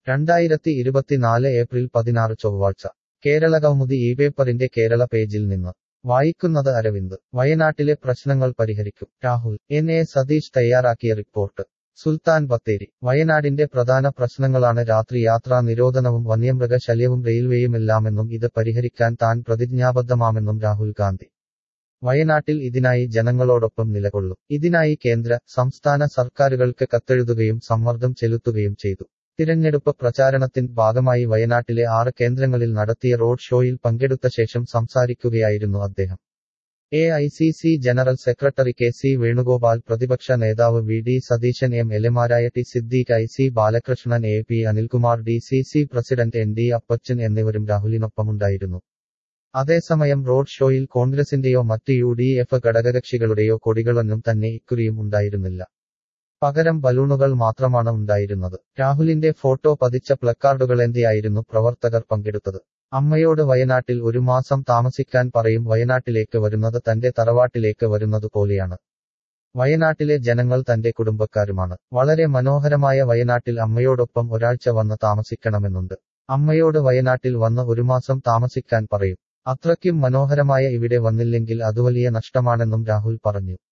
രണ്ടായിരത്തി ഇരുപത്തിനാല് ഏപ്രിൽ പതിനാറ് ചൊവ്വാഴ്ച കേരള കൗമുദി ഈ പേപ്പറിന്റെ കേരള പേജിൽ നിന്ന് വായിക്കുന്നത് അരവിന്ദ് വയനാട്ടിലെ പ്രശ്നങ്ങൾ പരിഹരിക്കും രാഹുൽ എൻ എ സതീഷ് തയ്യാറാക്കിയ റിപ്പോർട്ട് സുൽത്താൻ ബത്തേരി വയനാടിന്റെ പ്രധാന പ്രശ്നങ്ങളാണ് രാത്രി യാത്രാ നിരോധനവും വന്യമൃഗ ശല്യവും റെയിൽവേയുമെല്ലാമെന്നും ഇത് പരിഹരിക്കാൻ താൻ പ്രതിജ്ഞാബദ്ധമാമെന്നും രാഹുൽ ഗാന്ധി വയനാട്ടിൽ ഇതിനായി ജനങ്ങളോടൊപ്പം നിലകൊള്ളും ഇതിനായി കേന്ദ്ര സംസ്ഥാന സർക്കാരുകൾക്ക് കത്തെഴുതുകയും സമ്മർദ്ദം ചെലുത്തുകയും ചെയ്തു തിരഞ്ഞെടുപ്പ് പ്രചാരണത്തിന്റെ ഭാഗമായി വയനാട്ടിലെ ആറ് കേന്ദ്രങ്ങളിൽ നടത്തിയ റോഡ് ഷോയിൽ പങ്കെടുത്ത ശേഷം സംസാരിക്കുകയായിരുന്നു അദ്ദേഹം A I C C general secretary K C Venugopal പ്രതിപക്ഷ നേതാവ് വി ഡി സതീശൻ എം എൽഎമാരായ T Siddique I C Balakrishnan A P Anilkumar D C C president N D Appachan എന്നിവരും രാഹുലിനൊപ്പമുണ്ടായിരുന്നു അതേസമയം റോഡ് ഷോയിൽ കോൺഗ്രസിന്റെയോ മറ്റ് യു ഡി എഫ് ഘടകകക്ഷികളുടെയോ കൊടികളൊന്നും തന്നെ ഇക്കുറിയും ഉണ്ടായിരുന്നില്ല പകരം ബലൂണുകൾ മാത്രമാണ് ഉണ്ടായിരുന്നത് രാഹുലിന്റെ ഫോട്ടോ പതിച്ച പ്ലക്കാർഡുകളേന്തിയായിരുന്നു പ്രവർത്തകർ പങ്കെടുത്തത് അമ്മയോട് വയനാട്ടിൽ ഒരു മാസം താമസിക്കാൻ പറയും വയനാട്ടിലേക്ക് വരുന്നത് തന്റെ തറവാട്ടിലേക്ക് വരുന്നത് പോലെയാണ് വയനാട്ടിലെ ജനങ്ങൾ തന്റെ കുടുംബക്കാരുമാണ് വളരെ മനോഹരമായ വയനാട്ടിൽ അമ്മയോടൊപ്പം ഒരാഴ്ച വന്ന് താമസിക്കണമെന്നുണ്ട് അമ്മയോട് വയനാട്ടിൽ വന്ന് ഒരു മാസം താമസിക്കാൻ പറയും അത്രയ്ക്കും മനോഹരമായ ഇവിടെ വന്നില്ലെങ്കിൽ അത് വലിയ നഷ്ടമാണെന്നും രാഹുൽ പറഞ്ഞു